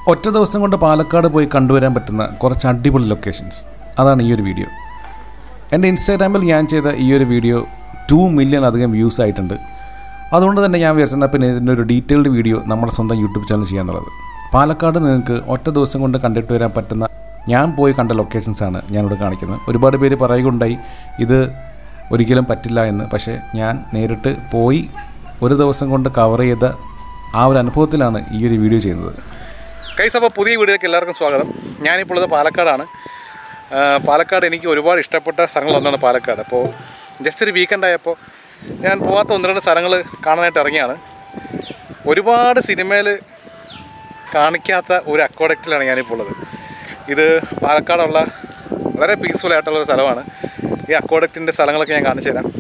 ഒറ്റ ദിവസം കൊണ്ട് പാലക്കാട് പോയി കണ്ടുവരാൻ പറ്റുന്ന കുറച്ച് അടിപൊളി ലൊക്കേഷൻസ് അതാണ് ഈ ഒരു വീഡിയോ എൻ്റെ ഇൻസ്റ്റാഗ്രാമിൽ ഞാൻ ചെയ്ത ഈ ഒരു വീഡിയോ ടു മില്യൺ അധികം വ്യൂസ് ആയിട്ടുണ്ട് അതുകൊണ്ട് തന്നെ ഞാൻ വിചാരിച്ചെന്നാൽ പിന്നെ ഇതിൻ്റെ ഒരു ഡീറ്റെയിൽഡ് വീഡിയോ നമ്മുടെ സ്വന്തം യൂട്യൂബ് ചാനൽ ചെയ്യാന്നുള്ളത് പാലക്കാട് നിങ്ങൾക്ക് ഒറ്റ ദിവസം കൊണ്ട് കണ്ടിട്ട് വരാൻ പറ്റുന്ന ഞാൻ പോയി കണ്ട ലൊക്കേഷൻസാണ് ഞാനിവിടെ കാണിക്കുന്നത് ഒരുപാട് പേര് പറയുകയുണ്ടായി ഇത് ഒരിക്കലും പറ്റില്ല എന്ന് പക്ഷേ ഞാൻ നേരിട്ട് പോയി ഒരു ദിവസം കൊണ്ട് കവർ ചെയ്ത ആ ഒരു അനുഭവത്തിലാണ് ഈ ഒരു വീഡിയോ ചെയ്യുന്നത് കൈസ് അപ്പോൾ പുതിയ വീഡിയോയ്ക്ക് എല്ലാവർക്കും സ്വാഗതം ഞാനിപ്പോൾ ഉള്ളത് പാലക്കാടാണ് ആ, പാലക്കാട് എനിക്ക് ഒരുപാട് ഇഷ്ടപ്പെട്ട സ്ഥലങ്ങളൊന്നാണ് പാലക്കാട് അപ്പോൾ ജസ്റ്റ് ഒരു വീക്കെൻഡ് ആയപ്പോൾ ഞാൻ പോകാത്ത ഒന്ന് രണ്ട് സ്ഥലങ്ങൾ കാണാനായിട്ട് ഇറങ്ങിയാണ് ഒരുപാട് സിനിമയിൽ കാണിക്കാത്ത ഒരു അക്വാഡക്റ്റിലാണ് ഞാനിപ്പോൾ ഉള്ളത് ഇത് പാലക്കാടുള്ള വളരെ പീസ്ഫുൾ ആയിട്ടുള്ള ഒരു സ്ഥലമാണ് ഈ അക്വാഡക്റ്റിൻ്റെ സ്ഥലങ്ങളൊക്കെ ഞാൻ കാണിച്ചു തരാം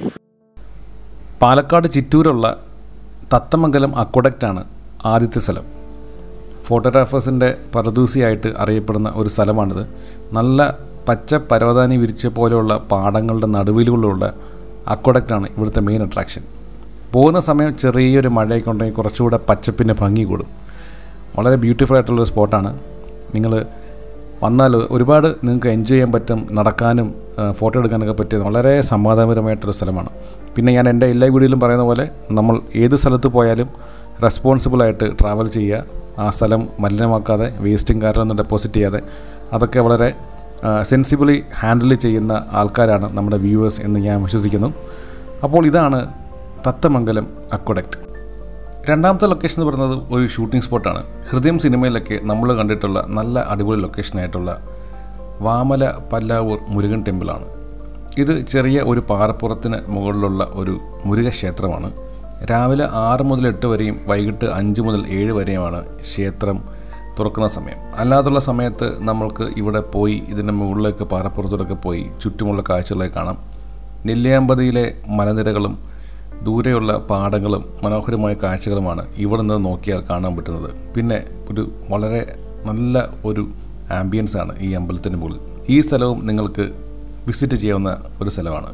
പാലക്കാട് ചിറ്റൂരുള്ള തത്തമംഗലം അക്വഡക്റ്റാണ് ആദ്യത്തെ സ്ഥലം ഫോട്ടോഗ്രാഫേഴ്സിൻ്റെ പരദൂസിയായിട്ട് അറിയപ്പെടുന്ന ഒരു സ്ഥലമാണിത് നല്ല പച്ച പരവതാനി വിരിച്ച പോലെയുള്ള പാടങ്ങളുടെ നടുവിലുള്ള അക്വഡക്റ്റാണ് ഇവിടുത്തെ മെയിൻ അട്രാക്ഷൻ പോകുന്ന സമയം ചെറിയൊരു മഴയൊക്കെ ഉണ്ടെങ്കിൽ കുറച്ചുകൂടെ പച്ചപ്പിൻ്റെ ഭംഗി കൂടും വളരെ ബ്യൂട്ടിഫുൾ ആയിട്ടുള്ളൊരു സ്പോട്ടാണ് നിങ്ങൾ വന്നാൽ ഒരുപാട് നിങ്ങൾക്ക് എൻജോയ് ചെയ്യാൻ പറ്റും നടക്കാനും ആ, ഫോട്ടോ എടുക്കാനൊക്കെ പറ്റിയ വളരെ സമാധാനപരമായിട്ടൊരു സ്ഥലമാണ് പിന്നെ ഞാൻ എൻ്റെ എല്ലാ വീഡിയോയിലും പറയുന്ന പോലെ നമ്മൾ ഏത് സ്ഥലത്ത് പോയാലും റെസ്പോൺസിബിളായിട്ട് ട്രാവൽ ചെയ്യുക ആ സ്ഥലം മലിനമാക്കാതെ വേസ്റ്റും കാര്യമൊന്നും ഡെപ്പോസിറ്റ് ചെയ്യാതെ അതൊക്കെ വളരെ സെൻസിബിളി ഹാൻഡിൽ ചെയ്യുന്ന ആൾക്കാരാണ് നമ്മുടെ വ്യൂവേഴ്സ് എന്ന് ഞാൻ വിശ്വസിക്കുന്നു അപ്പോൾ ഇതാണ് തത്തമംഗലം അക്വഡക്റ്റ് രണ്ടാമത്തെ ലൊക്കേഷൻ എന്ന് പറയുന്നത് ഒരു ഷൂട്ടിംഗ് സ്പോട്ടാണ് ഹൃദയം സിനിമയിലൊക്കെ നമ്മൾ കണ്ടിട്ടുള്ള നല്ല അടിപൊളി ലൊക്കേഷനായിട്ടുള്ള വാമല പല്ലാവൂർ മുരുകൻ ടെമ്പിളാണ് ഇത് ചെറിയ ഒരു പാറപ്പുറത്തിന് മുകളിലുള്ള ഒരു മുരുക ക്ഷേത്രമാണ് രാവിലെ ആറ് മുതൽ എട്ട് വരെയും വൈകിട്ട് അഞ്ച് മുതൽ ഏഴ് വരെയുമാണ് ക്ഷേത്രം തുറക്കുന്ന സമയം അല്ലാതുള്ള സമയത്ത് നമ്മൾക്ക് ഇവിടെ പോയി ഇതിൻ്റെ മുകളിലേക്ക് പാറപ്പുറത്തോടൊക്കെ പോയി ചുറ്റുമുള്ള കാഴ്ചകളെ കാണാം നെല്ലിയാമ്പതിയിലെ മലനിരകളും ദൂരെയുള്ള പാടങ്ങളും മനോഹരമായ കാഴ്ചകളുമാണ് ഇവിടെ നിന്ന് നോക്കിയാൽ കാണാൻ പറ്റുന്നത് പിന്നെ ഒരു വളരെ നല്ല ഒരു ആംബിയൻസ് ആണ് ഈ അമ്പലത്തിന് മുകളിൽ ഈ സ്ഥലവും നിങ്ങൾക്ക് വിസിറ്റ് ചെയ്യാവുന്ന ഒരു സ്ഥലമാണ്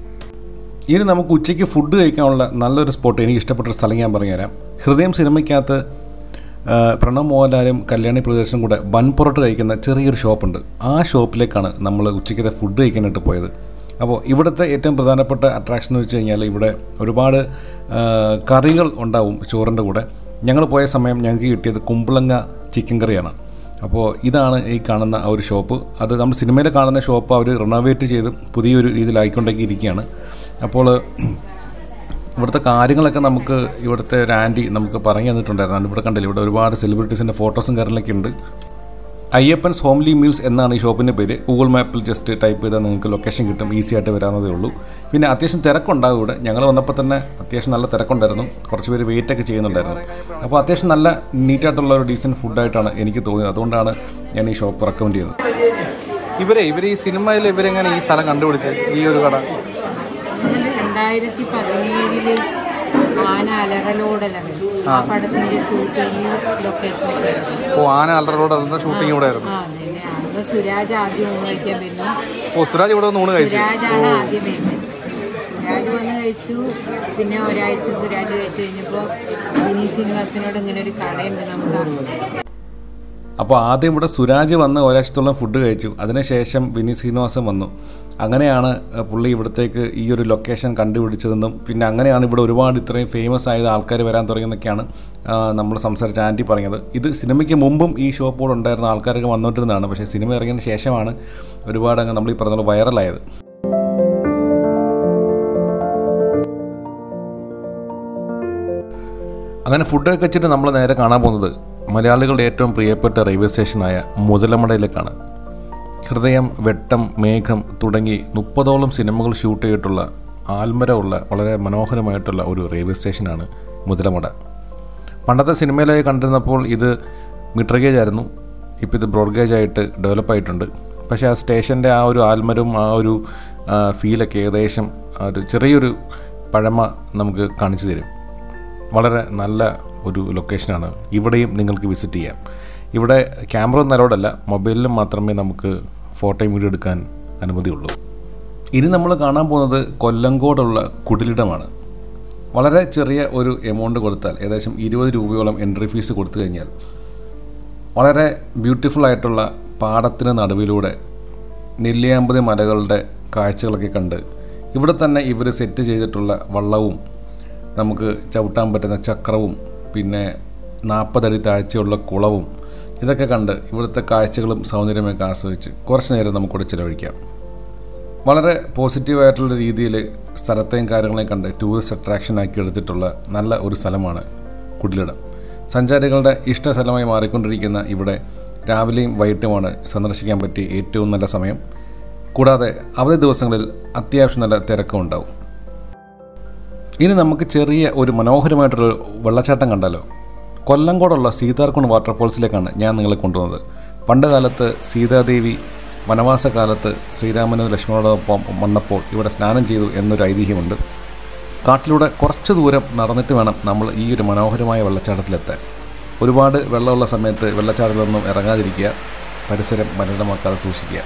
ഇനി നമുക്ക് ഉച്ചയ്ക്ക് ഫുഡ് കഴിക്കാനുള്ള നല്ലൊരു സ്പോട്ട് എനിക്ക് ഇഷ്ടപ്പെട്ട ഒരു സ്ഥലം ഞാൻ പറഞ്ഞുതരാം ഹൃദയം സിനിമയ്ക്കകത്ത് ആ, പ്രണവ് മോഹൻലാലും കല്യാണി പ്രദേശം കൂടെ ബൺ പൊറോട്ട കഴിക്കുന്ന ചെറിയൊരു ഷോപ്പുണ്ട് ആ ഷോപ്പിലേക്കാണ് നമ്മൾ ഉച്ചയ്ക്കത്തെ ഫുഡ് കഴിക്കാനായിട്ട് പോയത് അപ്പോൾ ഇവിടുത്തെ ഏറ്റവും പ്രധാനപ്പെട്ട അട്രാക്ഷൻ എന്ന് വെച്ച് കഴിഞ്ഞാൽ ഇവിടെ ഒരുപാട് ആ, കറികൾ ഉണ്ടാവും ചോറിൻ്റെ കൂടെ ഞങ്ങൾ പോയ സമയം ഞങ്ങൾക്ക് കിട്ടിയത് കുമ്പളങ്ങ ചിക്കൻ കറിയാണ് അപ്പോൾ ഇതാണ് ഈ കാണുന്ന ആ ഒരു ഷോപ്പ് അത് നമ്മൾ സിനിമയിൽ കാണുന്ന ഷോപ്പ് അവർ റിനോവേറ്റ് ചെയ്ത് പുതിയൊരു രീതിയിലായിക്കൊണ്ടൊക്കെ ഇരിക്കുകയാണ് അപ്പോൾ ഇവിടുത്തെ കാര്യങ്ങളൊക്കെ നമുക്ക് ഇവിടുത്തെ ഒരു ആൻറ്റി നമുക്ക് പറഞ്ഞു തന്നിട്ടുണ്ടായിരുന്നു ഇവിടെ കണ്ടില്ല ഇവിടെ ഒരുപാട് സെലിബ്രിറ്റീസിൻ്റെ ഫോട്ടോസും കാര്യങ്ങളൊക്കെ ഉണ്ട് അയ്യപ്പൻസ് ഹോംലി മീൽസ് എന്നാണ് ഈ ഷോപ്പിൻ്റെ പേര് ഗൂഗിൾ മാപ്പിൽ ജസ്റ്റ് ടൈപ്പ് ചെയ്താൽ നിങ്ങൾക്ക് ലൊക്കേഷൻ കിട്ടും ഈസി ആയിട്ട് വരാവുന്നതേ ഉള്ളൂ പിന്നെ അത്യാവശ്യം തിരക്കുണ്ടാകും ഇവിടെ ഞങ്ങൾ വന്നപ്പോൾ തന്നെ അത്യാവശ്യം നല്ല തിരക്കുണ്ടായിരുന്നു കുറച്ച് പേര് വെയിറ്റ് ഒക്കെ ചെയ്യുന്നുണ്ടായിരുന്നു അപ്പോൾ അത്യാവശ്യം നല്ല നീറ്റായിട്ടുള്ള ഒരു ഡീസൻറ്റ് ഫുഡായിട്ടാണ് എനിക്ക് തോന്നിയത് അതുകൊണ്ടാണ് ഞാൻ ഈ ഷോപ്പ് റെക്കമെൻഡ് ചെയ്യുന്നത് ഇവരെ ഇവർ ഈ സിനിമയിൽ ഇവരെങ്ങനെ ഈ സ്ഥലം കണ്ടുപിടിച്ചത് ഈ ഒരു കട ഇത് രണ്ടായിരത്തി പതിനേഴില് ആന അലറലോടലാണ് ആ പടത്തിന്റെ ഷൂട്ടിങ് ലൊക്കേഷൻ ഓ ആന അലറോട് അതിൻ്റെ ഷൂട്ടിംഗ് ഇവിടെ ആയിരുന്നു ആ അതെ അതെ അന്ന് സുരാജ് ആദ്യം ഊണ് കഴിക്കാൻ വരുന്നു ഓ സുരാജ് ഇവിടെ നിന്ന് ഊണ് കഴിച്ചു സുരാജാണ് ആദ്യം വരുന്നത് സുരാജ് വന്ന് കഴിച്ചു പിന്നെ ഒരാഴ്ച സുരാജ് കഴിച്ചു കഴിഞ്ഞപ്പോൾ വിനി ശ്രീനിവാസനോട് ഇങ്ങനെ ഒരു കടയുണ്ട് നമുക്ക് അപ്പോൾ ആദ്യം ഇവിടെ സുരാജ് വന്ന് ഒരാഴ്ചത്തോളം ഫുഡ് കഴിച്ചു അതിനുശേഷം വിനീത് ശ്രീനിവാസൻ വന്നു അങ്ങനെയാണ് അഹ്, പുള്ളി ഇവിടത്തേക്ക് ഈ ഒരു ലൊക്കേഷൻ കണ്ടുപിടിച്ചതെന്നും പിന്നെ അങ്ങനെയാണ് ഇവിടെ ഒരുപാട് ഇത്രയും ഫേമസ് ആയത് ആൾക്കാർ വരാൻ തുടങ്ങിയെന്നൊക്കെയാണ് ആ, നമ്മൾ സംസാരിച്ച ആൻറ്റി പറഞ്ഞത് ഇത് സിനിമയ്ക്ക് മുമ്പും ഈ ഷോപ്പോട് ഉണ്ടായിരുന്ന ആൾക്കാരൊക്കെ വന്നുകൊണ്ടിരുന്നതാണ് പക്ഷേ സിനിമ ഇറങ്ങിയതിന് ശേഷമാണ് ഒരുപാട് അങ്ങ് നമ്മൾ ഈ പറഞ്ഞ പോലെ വൈറലായത് അങ്ങനെ ഫുഡൊക്കെ വെച്ചിട്ട് നമ്മൾ നേരെ കാണാൻ പോകുന്നത് മലയാളികളുടെ ഏറ്റവും പ്രിയപ്പെട്ട റെയിൽവേ സ്റ്റേഷനായ മുതലമടയിലേക്കാണ് ഹൃദയം വെട്ടം മേഘം തുടങ്ങി മുപ്പതോളം സിനിമകൾ ഷൂട്ട് ചെയ്തിട്ടുള്ള ആൽമരമുള്ള വളരെ മനോഹരമായിട്ടുള്ള ഒരു റെയിൽവേ സ്റ്റേഷനാണ് മുതലമട പണ്ടത്തെ സിനിമയിലായി കണ്ടിരുന്നപ്പോൾ ഇത് മീറ്റർ ഗേജ് ആയിരുന്നു ഇപ്പോൾ ഇത് ബ്രോഡ് ഗേജ് ആയിട്ട് ഡെവലപ്പ് ആയിട്ടുണ്ട് പക്ഷേ ആ സ്റ്റേഷൻ്റെ ആ ഒരു ആൽമരവും ആ ഒരു ആ, ഫീലൊക്കെ ഏകദേശം ആ ഒരു ചെറിയൊരു പഴമ നമുക്ക് കാണിച്ചു തരും വളരെ നല്ല ഒരു ലൊക്കേഷനാണ് ഇവിടെയും നിങ്ങൾക്ക് വിസിറ്റ് ചെയ്യാം ഇവിടെ ക്യാമറ ഒന്നും അലോഡല്ല മൊബൈലിലും മാത്രമേ നമുക്ക് ഫോട്ടോയും വീഡിയോ എടുക്കാൻ അനുമതിയുള്ളൂ ഇനി നമ്മൾ കാണാൻ പോകുന്നത് കൊല്ലങ്കോടുള്ള കുടിലിടമാണ് വളരെ ചെറിയ ഒരു എമൗണ്ട് കൊടുത്താൽ ഏകദേശം ഇരുപത് രൂപയോളം എൻട്രി ഫീസ് കൊടുത്തു കഴിഞ്ഞാൽ വളരെ ബ്യൂട്ടിഫുൾ ആയിട്ടുള്ള പാടത്തിന് നടുവിലൂടെ നെല്ലിയാമ്പതി മലകളുടെ കാഴ്ചകളൊക്കെ കണ്ട് ഇവിടെ തന്നെ ഇവർ സെറ്റ് ചെയ്തിട്ടുള്ള വള്ളവും നമുക്ക് ചവിട്ടാൻ പറ്റുന്ന ചക്രവും പിന്നെ നാൽപ്പതടി താഴ്ചയുള്ള കുളവും ഇതൊക്കെ കണ്ട് ഇവിടുത്തെ കാഴ്ചകളും സൗന്ദര്യമൊക്കെ ആസ്വദിച്ച് കുറച്ച് നേരം നമുക്കിവിടെ ചിലവഴിക്കാം വളരെ പോസിറ്റീവായിട്ടുള്ള രീതിയിൽ സ്ഥലത്തെയും കാര്യങ്ങളെയും കണ്ട് ടൂറിസ്റ്റ് അട്രാക്ഷൻ ആക്കി എടുത്തിട്ടുള്ള നല്ല ഒരു സ്ഥലമാണ് കുടിലിടം സഞ്ചാരികളുടെ ഇഷ്ട സ്ഥലമായി മാറിക്കൊണ്ടിരിക്കുന്ന ഇവിടെ രാവിലെയും വൈകിട്ടുമാണ് സന്ദർശിക്കാൻ പറ്റിയ ഏറ്റവും നല്ല സമയം കൂടാതെ അവധി ദിവസങ്ങളിൽ അത്യാവശ്യം നല്ല തിരക്കും ഉണ്ടാവും ഇനി നമുക്ക് ചെറിയ ഒരു മനോഹരമായിട്ടൊരു വെള്ളച്ചാട്ടം കണ്ടാലോ കൊല്ലങ്കോടുള്ള സീതാർകുണ്ട് വാട്ടർഫോൾസിലേക്കാണ് ഞാൻ നിങ്ങളെ കൊണ്ടുവന്നത് പണ്ട് കാലത്ത് സീതാദേവി വനവാസകാലത്ത് ശ്രീരാമനും ലക്ഷ്മണനോടൊപ്പം വന്നപ്പോൾ ഇവിടെ സ്നാനം ചെയ്തു എന്നൊരു ഐതിഹ്യമുണ്ട് കാട്ടിലൂടെ കുറച്ച് ദൂരം നടന്നിട്ട് വേണം നമ്മൾ ഈ ഒരു മനോഹരമായ വെള്ളച്ചാട്ടത്തിലെത്താൻ ഒരുപാട് വെള്ളമുള്ള സമയത്ത് വെള്ളച്ചാട്ടത്തിലൊന്നും ഇറങ്ങാതിരിക്കുക പരിസരം മലിനമാക്കാതെ സൂക്ഷിക്കുക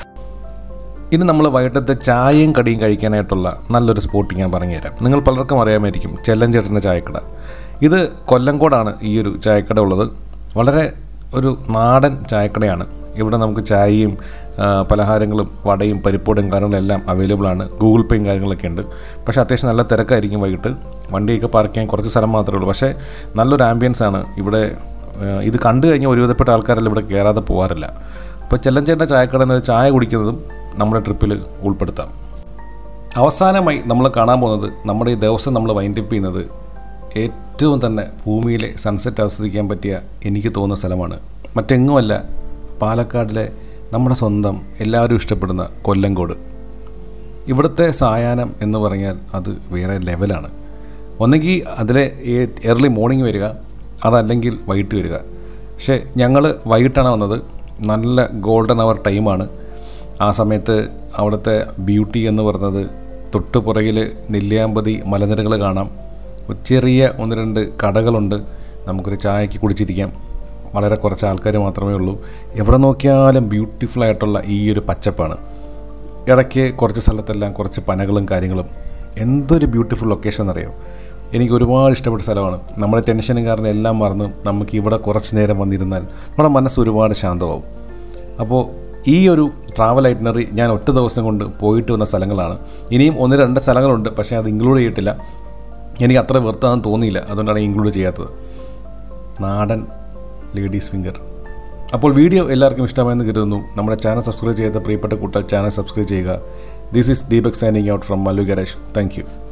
ഇനി നമ്മൾ വൈകിട്ടത്തെ ചായയും കടിയും കഴിക്കാനായിട്ടുള്ള നല്ലൊരു സ്പോട്ട് ഞാൻ പറഞ്ഞുതരാം നിങ്ങൾ പലർക്കും അറിയാമായിരിക്കും ചെല്ലഞ്ചേട്ടൻ്റെ ചായക്കട ഇത് കൊല്ലങ്കോടാണ് ഈ ഒരു ചായക്കട ഉള്ളത് വളരെ ഒരു നാടൻ ചായക്കടയാണ് ഇവിടെ നമുക്ക് ചായയും ആ, പലഹാരങ്ങളും വടയും പരിപ്പോടും കാര്യങ്ങളെല്ലാം അവൈലബിൾ ആണ് ഗൂഗിൾ പേയും കാര്യങ്ങളൊക്കെ ഉണ്ട് പക്ഷേ അത്യാവശ്യം നല്ല തിരക്കായിരിക്കും വൈകിട്ട് വണ്ടിയൊക്കെ പാർക്ക് ചെയ്യാൻ കുറച്ച് സ്ഥലം മാത്രമേ ഉള്ളൂ പക്ഷേ നല്ലൊരു ആംബിയൻസ് ആണ് ഇവിടെ ആ, ഇത് കണ്ടു കഴിഞ്ഞാൽ ഒരുവിധപ്പെട്ട ആൾക്കാരെല്ലാം ഇവിടെ കയറാതെ പോകാറില്ല അപ്പോൾ ചെല്ലഞ്ചേട്ട ചായക്കട എന്നത് ചായ കുടിക്കുന്നതും നമ്മുടെ ട്രിപ്പിൽ ഉൾപ്പെടുത്താം അവസാനമായി നമ്മൾ കാണാൻ പോകുന്നത് നമ്മുടെ ഈ ദിവസം നമ്മൾ വൈൻഡപ്പ് ചെയ്യുന്നത് ഏറ്റവും തന്നെ ഭൂമിയിലെ സൺസെറ്റ് ആസ്വദിക്കാൻ പറ്റിയ എനിക്ക് തോന്നുന്ന സ്ഥലമാണ് മറ്റെങ്ങുമല്ല പാലക്കാടിലെ നമ്മുടെ സ്വന്തം എല്ലാവരും ഇഷ്ടപ്പെടുന്ന കൊല്ലങ്കോട് ഇവിടുത്തെ സായാഹ്നം എന്ന് പറഞ്ഞാൽ അത് വേറെ ലെവലാണ് ഒന്നെങ്കിൽ അതിലെ ഏർലി മോർണിംഗ് വരിക അതല്ലെങ്കിൽ വൈകിട്ട് വരിക പക്ഷേ ഞങ്ങൾ വൈകിട്ടാണ് വന്നത് നല്ല ഗോൾഡൻ അവർ ടൈമാണ് ആ സമയത്ത് അവിടുത്തെ ബ്യൂട്ടി എന്ന് പറയുന്നത് തൊട്ട് പുറകിൽ നെല്ലിയാമ്പതി മലനിരകൾ കാണാം ഒരു ചെറിയ ഒന്ന് രണ്ട് കടകളുണ്ട് നമുക്കൊരു ചായക്ക് കുടിച്ചിരിക്കാം വളരെ കുറച്ച് ആൾക്കാർ മാത്രമേ ഉള്ളൂ എവിടെ നോക്കിയാലും ബ്യൂട്ടിഫുൾ ആയിട്ടുള്ള ഈ ഒരു പച്ചപ്പാണ് ഇടയ്ക്ക് കുറച്ച് സ്ഥലത്തെല്ലാം കുറച്ച് പനകളും കാര്യങ്ങളും എന്തൊരു ബ്യൂട്ടിഫുൾ ലൊക്കേഷൻ എന്നറിയോ എനിക്ക് ഒരുപാട് ഇഷ്ടപ്പെട്ട സ്ഥലമാണ് നമ്മുടെ ടെൻഷനും കാരണം എല്ലാം മറന്ന് നമുക്ക് ഇവിടെ കുറച്ച് നേരം വന്നിരുന്നാൽ നമ്മുടെ മനസ്സ് ഒരുപാട് ശാന്തമാവും അപ്പോൾ ഈ ഒരു ട്രാവൽ ഐറ്റിനറി ഞാൻ ഒറ്റ ദിവസം കൊണ്ട് പോയിട്ട് വന്ന സ്ഥലങ്ങളാണ് ഇനിയും ഒന്ന് രണ്ട് സ്ഥലങ്ങളുണ്ട് പക്ഷേ അത് ഇൻക്ലൂഡ് ചെയ്തിട്ടില്ല എനിക്ക് അത്ര വെറുത്താന്ന് തോന്നിയില്ല അതുകൊണ്ടാണ് ഇൻക്ലൂഡ് ചെയ്യാത്തത് നാടൻ ലേഡീസ് ഫിംഗർ അപ്പോൾ വീഡിയോ എല്ലാവർക്കും ഇഷ്ടമായെന്ന് കരുതുന്നു നമ്മുടെ ചാനൽ സബ്സ്ക്രൈബ് ചെയ്ത പ്രിയപ്പെട്ട കൂട്ടർ ചാനൽ സബ്സ്ക്രൈബ് ചെയ്യുക this is Deepak signing out from Mallu garage thank U